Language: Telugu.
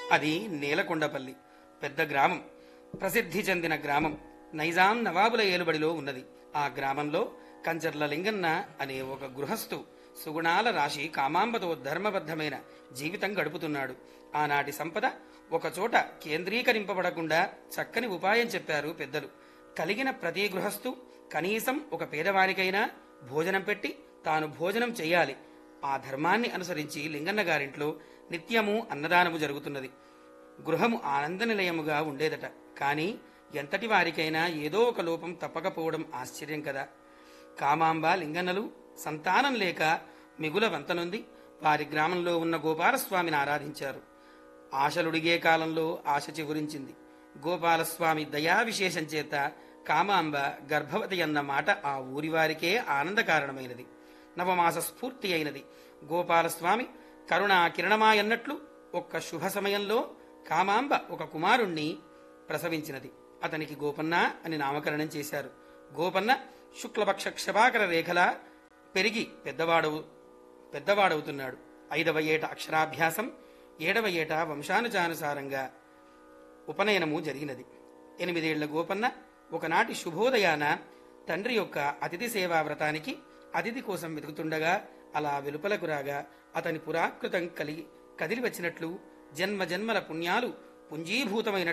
అది నేలకొండపల్లి పెద్ద గ్రామం ప్రసిద్ధి చెందిన గ్రామం నైజాం నవాబుల ఏలుబడిలో ఉన్నది ఆ గ్రామంలో కంచర్ల లింగన్న అనే ఒక గృహస్థు సుగుణాల రాశి కామాంబతో ధర్మబద్ధమైన జీవితం గడుపుతున్నాడు ఆనాటి సంపద ఒకచోట కేంద్రీకరింపబడకుండా చక్కని ఉపాయం చెప్పారు పెద్దలు కలిగిన ప్రతి గృహస్థు కనీసం ఒక పేదవానికైనా భోజనం పెట్టి తాను భోజనం చెయ్యాలి ఆ ధర్మాన్ని అనుసరించి లింగన్న గారింట్లో నిత్యము అన్నదానము జరుగుతున్నది గృహము ఆనంద నిలయముగా ఉండేదట కాని ఎంతటి వారికైనా ఏదో ఒక లోపం తప్పకపోవడం ఆశ్చర్యం కదా కామాంబ లింగన్నలు సంతానం లేక మిగుల వంతనుంది వారి గ్రామంలో ఉన్న గోపాలస్వామిని ఆరాధించారు ఆశలుడిగే కాలంలో ఆశ చిగురించింది గోపాలస్వామి దయా విశేషం చేత కామాంబ గర్భవతి అన్న మాట ఆ ఊరి వారికే ఆనంద కారణమైనది నవమాస స్ఫూర్తి అయినది గోపాలస్వామి కరుణా కిరణమాయన్నట్లు ఒక్క శుభ సమయంలో కామాంబ ఒక కుమారుణ్ణి ప్రసవించినది అతనికి గోపన్న అని నామకరణం చేశారు గోపన్న శుక్లపక్ష క్షపాకర రేఖలా పెరిగి పెద్దవాడవు పెద్దవాడవుతున్నాడు ఐదవ ఏట అక్షరాభ్యాసం ఏడవ ఏట వంశానుచానుసారంగా ఉపనయనము జరిగినది ఎనిమిదేళ్ల గోపన్న ఒకనాటి శుభోదయాన తండ్రి యొక్క అతిథి సేవా వ్రతానికి అతిథి కోసం వెతుకుతుండగా అలా వెలుపలకు రాగా అతని పురాకృతం కలిగి కదిలి వచ్చినట్లు జన్మ జన్మల పుణ్యాలు పుంజీభూతమైన